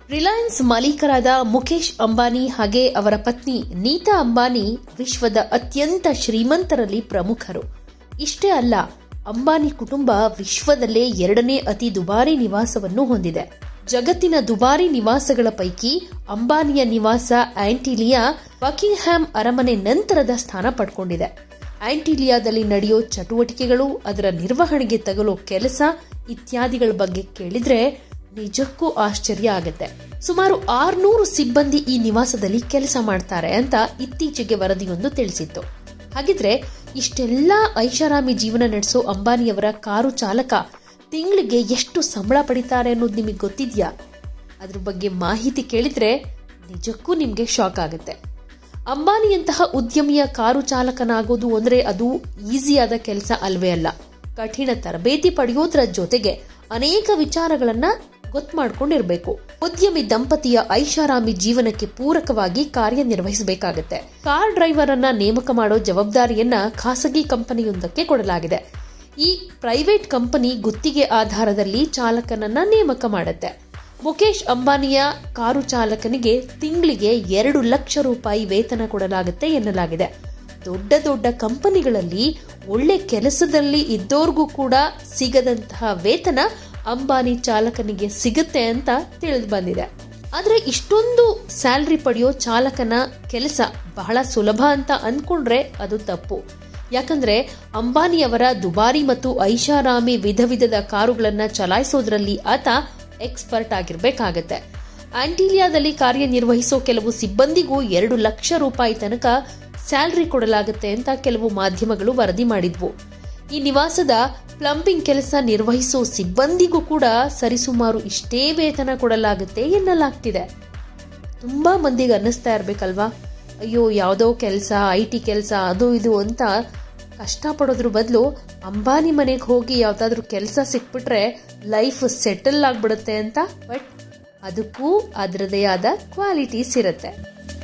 ರಿಲಯನ್ಸ್ ಮಾಲೀಕರಾದ ಮುಖೇಶ್ ಅಂಬಾನಿ ಹಾಗೆ ಅವರ ಪತ್ನಿ ನೀತಾ ಅಂಬಾನಿ ವಿಶ್ವದ ಅತ್ಯಂತ ಶ್ರೀಮಂತರಲ್ಲಿ ಪ್ರಮುಖರು ಇಷ್ಟೇ ಅಲ್ಲ ಅಂಬಾನಿ ಕುಟುಂಬ ವಿಶ್ವದಲ್ಲೇ ಎರಡನೇ ಅತಿ ದುಬಾರಿ ನಿವಾಸವನ್ನು ಹೊಂದಿದೆ ಜಗತ್ತಿನ ದುಬಾರಿ ನಿವಾಸಗಳ ಪೈಕಿ ಅಂಬಾನಿಯ ನಿವಾಸ ಆಂಟಿಲಿಯಾ ಬಕಿಂಗ್ಹ್ಯಾಮ್ ಅರಮನೆ ನಂತರದ ಸ್ಥಾನ ಪಡ್ಕೊಂಡಿದೆ ಆಂಟಿಲಿಯಾದಲ್ಲಿ ನಡೆಯೋ ಚಟುವಟಿಕೆಗಳು ಅದರ ನಿರ್ವಹಣೆಗೆ ತಗಲೋ ಕೆಲಸ ಇತ್ಯಾದಿಗಳ ಬಗ್ಗೆ ಕೇಳಿದ್ರೆ ನಿಜಕ್ಕೂ ಆಶ್ಚರ್ಯ ಆಗುತ್ತೆ ಸುಮಾರು ಆರ್ನೂರು ಸಿಬ್ಬಂದಿ ಈ ನಿವಾಸದಲ್ಲಿ ಕೆಲಸ ಮಾಡ್ತಾರೆ ಅಂತ ಇತ್ತೀಚೆಗೆ ವರದಿಯೊಂದು ತಿಳಿಸಿತ್ತು ಹಾಗಿದ್ರೆ ಇಷ್ಟೆಲ್ಲ ಐಷಾರಾಮಿ ಜೀವನ ನಡೆಸೋ ಅಂಬಾನಿಯವರ ಕಾರು ಚಾಲಕ ತಿಂಗಳಿಗೆ ಎಷ್ಟು ಸಂಬಳ ಪಡಿತಾರೆ ಅನ್ನೋದು ನಿಮಗೆ ಗೊತ್ತಿದ್ಯಾ ಅದ್ರ ಬಗ್ಗೆ ಮಾಹಿತಿ ಕೇಳಿದ್ರೆ ನಿಜಕ್ಕೂ ನಿಮಗೆ ಶಾಕ್ ಆಗುತ್ತೆ ಅಂಬಾನಿಯಂತಹ ಉದ್ಯಮಿಯ ಕಾರು ಚಾಲಕನಾಗೋದು ಅಂದ್ರೆ ಅದು ಈಸಿಯಾದ ಕೆಲಸ ಅಲ್ವೇ ಅಲ್ಲ ಕಠಿಣ ತರಬೇತಿ ಪಡೆಯೋದ್ರ ಜೊತೆಗೆ ಅನೇಕ ವಿಚಾರಗಳನ್ನ ಗೊತ್ತು ಮಾಡ್ಕೊಂಡಿರ್ಬೇಕು ಉದ್ಯಮಿ ದಂಪತಿಯ ಐಷಾರಾಮಿ ಜೀವನಕ್ಕೆ ಪೂರಕವಾಗಿ ಕಾರ್ಯನಿರ್ವಹಿಸಬೇಕಾಗುತ್ತೆ ಕಾರ್ ಡ್ರೈವರ್ ಅನ್ನ ನೇಮಕ ಮಾಡೋ ಜವಾಬ್ದಾರಿಯನ್ನ ಖಾಸಗಿ ಕಂಪನಿಯೊಂದಕ್ಕೆ ಕೊಡಲಾಗಿದೆ ಈ ಪ್ರೈವೇಟ್ ಕಂಪನಿ ಗುತ್ತಿಗೆ ಆಧಾರದಲ್ಲಿ ಚಾಲಕನನ್ನ ನೇಮಕ ಮಾಡುತ್ತೆ ಮುಖೇಶ್ ಅಂಬಾನಿಯ ಕಾರು ಚಾಲಕನಿಗೆ ತಿಂಗಳಿಗೆ ಎರಡು ಲಕ್ಷ ರೂಪಾಯಿ ವೇತನ ಕೊಡಲಾಗುತ್ತೆ ಎನ್ನಲಾಗಿದೆ ದೊಡ್ಡ ದೊಡ್ಡ ಕಂಪನಿಗಳಲ್ಲಿ ಒಳ್ಳೆ ಕೆಲಸದಲ್ಲಿ ಇದ್ದೋರ್ಗೂ ಕೂಡ ಸಿಗದಂತಹ ವೇತನ ಅಂಬಾನಿ ಚಾಲಕನಿಗೆ ಸಿಗುತ್ತೆ ಅಂತ ತಿಳಿದು ಬಂದಿದೆ ಆದ್ರೆ ಇಷ್ಟೊಂದು ಸ್ಯಾಲ್ರಿ ಪಡೆಯೋ ಚಾಲಕನ ಕೆಲಸ ಬಹಳ ಸುಲಭ ಅಂತ ಅನ್ಕೊಂಡ್ರೆ ಅದು ತಪ್ಪು ಯಾಕಂದ್ರೆ ಅಂಬಾನಿಯವರ ದುಬಾರಿ ಮತ್ತು ಐಷಾರಾಮಿ ವಿಧ ವಿಧದ ಕಾರುಗಳನ್ನ ಚಲಾಯಿಸೋದ್ರಲ್ಲಿ ಆತ ಎಕ್ಸ್ಪರ್ಟ್ ಆಗಿರ್ಬೇಕಾಗತ್ತೆ ಆಂಟಿಲಿಯಾದಲ್ಲಿ ಕಾರ್ಯನಿರ್ವಹಿಸೋ ಕೆಲವು ಸಿಬ್ಬಂದಿಗೂ ಎರಡು ಲಕ್ಷ ರೂಪಾಯಿ ತನಕ ಸ್ಯಾಲ್ರಿ ಕೊಡಲಾಗುತ್ತೆ ಅಂತ ಕೆಲವು ಮಾಧ್ಯಮಗಳು ವರದಿ ಮಾಡಿದ್ವು ಈ ನಿವಾಸದ ಪ್ಲಂಬಿಂಗ್ ಕೆಲಸ ನಿರ್ವಹಿಸೋ ಸಿಬ್ಬಂದಿಗೂ ಕೂಡ ಸರಿಸುಮಾರು ಇಷ್ಟೇ ವೇತನ ಕೊಡಲಾಗುತ್ತೆ ಎನ್ನಲಾಗ್ತಿದೆ ತುಂಬಾ ಮಂದಿಗೆ ಅನ್ನಿಸ್ತಾ ಇರ್ಬೇಕಲ್ವಾ ಅಯ್ಯೋ ಯಾವುದೋ ಕೆಲಸ ಐ ಟಿ ಕೆಲಸ ಅದು ಇದು ಅಂತ ಕಷ್ಟಪಡೋದ್ರ ಬದಲು ಅಂಬಾನಿ ಮನೆಗೆ ಹೋಗಿ ಯಾವ್ದಾದ್ರು ಕೆಲಸ ಸಿಕ್ಬಿಟ್ರೆ ಲೈಫ್ ಸೆಟಲ್ ಆಗ್ಬಿಡುತ್ತೆ ಅಂತ ಬಟ್ ಅದಕ್ಕೂ ಅದರದೇ ಆದ ಕ್ವಾಲಿಟೀಸ್ ಇರುತ್ತೆ